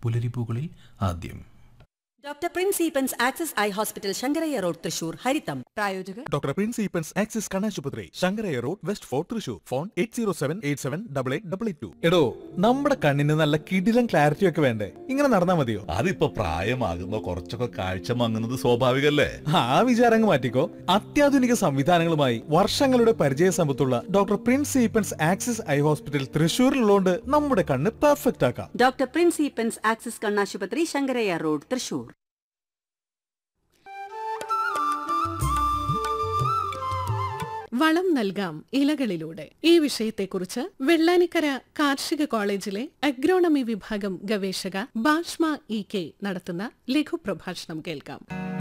പുലരിപ്പൂകളിൽ ആദ്യം doctor Prince Eapen's Axis eye hospital Sankaraiah road Thrissur Haritham പ്രായോജകർ doctor Prince Eapen's Axis കണ്ണാശുപത്രി Sankaraiah road west fort Thrissur phone eight zero seven eight seven double eight double eight two എടോ നമ്മുടെ കണ്ണിന് നല്ല കിടിലം ക്ലാരിറ്റി ഒക്കെ വേണ്ടേ ഇങ്ങനെ നടന്നാ മതിയോ അതിപ്പോ പ്രായമാകുമ്പോ കുറച്ചൊക്കെ കാഴ്ച മങ്ങുന്നത് സ്വാഭാവികല്ലേ ആ വിചാരങ്ങൾ മാറ്റിക്കോ അത്യാധുനിക സംവിധാനങ്ങളുമായി വർഷങ്ങളുടെ പരിചയ സമ്പത്തുള്ള doctor Prince Eapen's Axis eye hospital തൃശൂരിലുള്ളതുകൊണ്ട് നമ്മുടെ കണ്ണ് പെർഫെക്റ്റ് ആക്കാം ഡോക്ടർ പ്രിൻസ് ഈപ്പൻസ് ആക്സസ് കണ്ണാശുപത്രി ശങ്കരയ്യ റോഡ് തൃശൂർ വളം നൽകാം ഇലകളിലൂടെ ഈ വിഷയത്തെക്കുറിച്ച് വെള്ളാനിക്കര കാർഷിക കോളേജിലെ അഗ്രോണമി വിഭാഗം ഗവേഷക ബാഷ്മ ഇ കെ നടത്തുന്ന ലഘുപ്രഭാഷണം കേൾക്കാം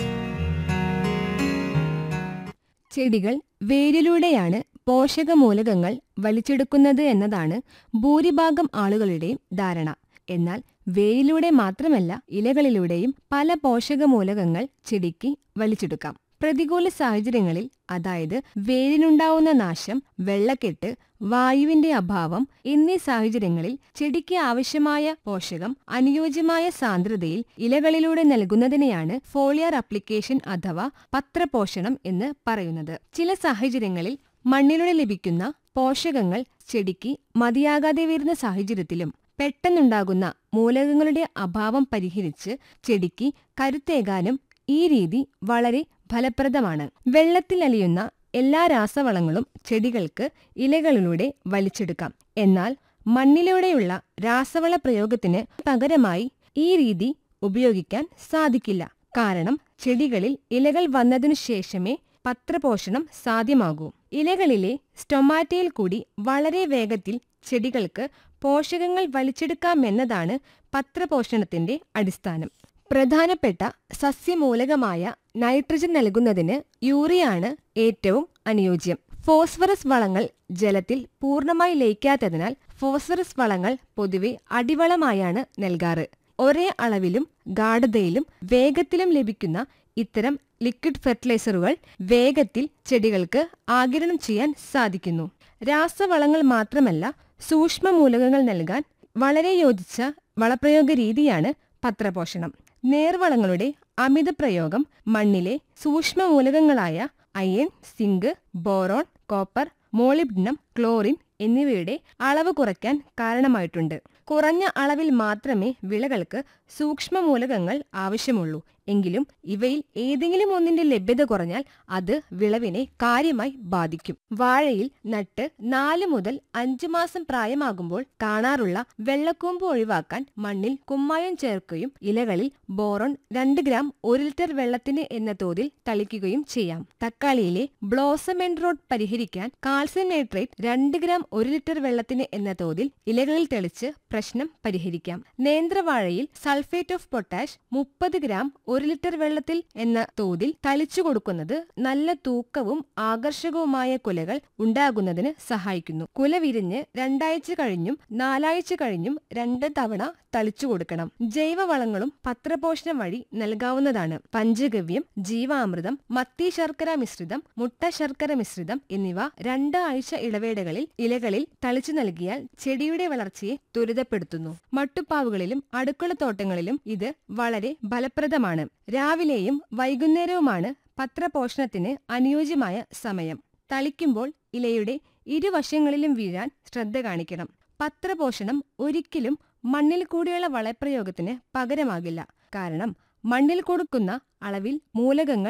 ചെടികൾ വേരിലൂടെയാണ് പോഷകമൂലകങ്ങൾ വലിച്ചെടുക്കുന്നത് എന്നതാണ് ഭൂരിഭാഗം ആളുകളുടെയും ധാരണ എന്നാൽ വേരിലൂടെ മാത്രമല്ല ഇലകളിലൂടെയും പല പോഷകമൂലകങ്ങൾ ചെടിക്ക് വലിച്ചെടുക്കാം പ്രതികൂല സാഹചര്യങ്ങളിൽ അതായത് വേരിനുണ്ടാവുന്ന നാശം വെള്ളക്കെട്ട് വായുവിന്റെ അഭാവം എന്നീ സാഹചര്യങ്ങളിൽ ചെടിക്ക് ആവശ്യമായ പോഷകം അനുയോജ്യമായ സാന്ദ്രതയിൽ ഇലകളിലൂടെ നൽകുന്നതിനെയാണ് ഫോളിയർ അപ്ലിക്കേഷൻ അഥവാ പത്രപോഷണം എന്ന് പറയുന്നത് ചില സാഹചര്യങ്ങളിൽ മണ്ണിലൂടെ ലഭിക്കുന്ന പോഷകങ്ങൾ ചെടിക്ക് മതിയാകാതെ വരുന്ന സാഹചര്യത്തിലും പെട്ടെന്നുണ്ടാകുന്ന മൂലകങ്ങളുടെ അഭാവം പരിഹരിച്ച് ചെടിക്ക് കരുത്തേകാനും ഈ രീതി വളരെ ഫലപ്രദമാണ് വെള്ളത്തിൽ അലിയുന്ന എല്ലാ രാസവളങ്ങളും ചെടികൾക്ക് ഇലകളിലൂടെ വലിച്ചെടുക്കാം എന്നാൽ മണ്ണിലൂടെയുള്ള രാസവള പ്രയോഗത്തിന് പകരമായി ഈ രീതി ഉപയോഗിക്കാൻ സാധിക്കില്ല കാരണം ചെടികളിൽ ഇലകൾ വന്നതിനു ശേഷമേ പത്രപോഷണം സാധ്യമാകൂ ഇലകളിലെ സ്റ്റൊമാറ്റയിൽ കൂടി വളരെ വേഗത്തിൽ ചെടികൾക്ക് പോഷകങ്ങൾ വലിച്ചെടുക്കാമെന്നതാണ് പത്രപോഷണത്തിന്റെ അടിസ്ഥാനം പ്രധാനപ്പെട്ട സസ്യമൂലകമായ നൈട്രജൻ നൽകുന്നതിന് യൂറിയാണ് ഏറ്റവും അനുയോജ്യം ഫോസ്ഫറസ് വളങ്ങൾ ജലത്തിൽ പൂർണ്ണമായി ലയിക്കാത്തതിനാൽ ഫോസ്ഫറസ് വളങ്ങൾ പൊതുവെ അടിവളമായാണ് നൽകാറ് ഒരേ അളവിലും ഗാഠതയിലും വേഗത്തിലും ലഭിക്കുന്ന ഇത്തരം ലിക്വിഡ് ഫെർട്ടിലൈസറുകൾ വേഗത്തിൽ ചെടികൾക്ക് ആഗിരണം ചെയ്യാൻ സാധിക്കുന്നു രാസവളങ്ങൾ മാത്രമല്ല സൂക്ഷ്മ മൂലകങ്ങൾ നൽകാൻ വളരെ യോജിച്ച വളപ്രയോഗ രീതിയാണ് പത്രപോഷണം നേർവളങ്ങളുടെ അമിത പ്രയോഗം മണ്ണിലെ സൂക്ഷ്മ മൂലകങ്ങളായ iron zinc boron copper molybdenum chlorine എന്നിവയുടെ അളവ് കുറയ്ക്കാൻ കാരണമായിട്ടുണ്ട് കുറഞ്ഞ അളവിൽ മാത്രമേ വിളകൾക്ക് സൂക്ഷ്മ മൂലകങ്ങൾ ആവശ്യമുള്ളൂ എങ്കിലും ഇവയിൽ ഏതെങ്കിലും ഒന്നിന്റെ ലഭ്യത കുറഞ്ഞാൽ അത് വിളവിനെ കാര്യമായി ബാധിക്കും വാഴയിൽ നട്ട് നാല് മുതൽ അഞ്ചു മാസം പ്രായമാകുമ്പോൾ കാണാറുള്ള വെള്ളക്കൂമ്പ് ഒഴിവാക്കാൻ മണ്ണിൽ കുമ്മായം ചേർക്കുകയും ഇലകളിൽ ബോറോൺ രണ്ട് ഗ്രാം ഒരു ലിറ്റർ വെള്ളത്തിന് എന്ന തോതിൽ തളിക്കുകയും ചെയ്യാം തക്കാളിയിലെ ബ്ലോസം എൻഡ് റോഡ് പരിഹരിക്കാൻ കാൽസ്യം നൈട്രേറ്റ് രണ്ട് ഗ്രാം ഒരു ലിറ്റർ വെള്ളത്തിന് എന്ന തോതിൽ ഇലകളിൽ തെളിച്ച് പ്രശ്നം പരിഹരിക്കാം നേന്ത്രവാഴയിൽ സൾഫേറ്റ് ഓഫ് പൊട്ടാഷ് മുപ്പത് ഗ്രാം ഒരു ലിറ്റർ വെള്ളത്തിൽ എന്ന തോതിൽ തളിച്ചു കൊടുക്കുന്നത് നല്ല തൂക്കവും ആകർഷകവുമായ കുലകൾ ഉണ്ടാകുന്നതിന് സഹായിക്കുന്നു കുല വിരിഞ്ഞ് രണ്ടാഴ്ച കഴിഞ്ഞും നാലാഴ്ച കഴിഞ്ഞും രണ്ട് തവണ തളിച്ചു കൊടുക്കണം ജൈവവളങ്ങളും പത്രപോഷണം വഴി നൽകാവുന്നതാണ് പഞ്ചഗവ്യം ജീവാമൃതം മത്തി ശർക്കര മിശ്രിതം മുട്ട ശർക്കര മിശ്രിതം എന്നിവ രണ്ട് ആഴ്ച ഇടവേളകളിൽ ഇലകളിൽ തളിച്ചു നൽകിയാൽ ചെടിയുടെ വളർച്ചയെ ത്വരിതപ്പെടുത്തുന്നു മട്ടുപ്പാവുകളിലും അടുക്കളത്തോട്ടങ്ങളിലും ഇത് വളരെ ഫലപ്രദമാണ് രാവിലെയും വൈകുന്നേരവുമാണ് പത്രപോഷണത്തിന് അനുയോജ്യമായ സമയം തളിക്കുമ്പോൾ ഇലയുടെ ഇരുവശങ്ങളിലും വീഴാൻ ശ്രദ്ധ കാണിക്കണം പത്രപോഷണം ഒരിക്കലും മണ്ണിൽ കൂടിയുള്ള വളപ്രയോഗത്തിന് പകരമാകില്ല കാരണം മണ്ണിൽ കൊടുക്കുന്ന അളവിൽ മൂലകങ്ങൾ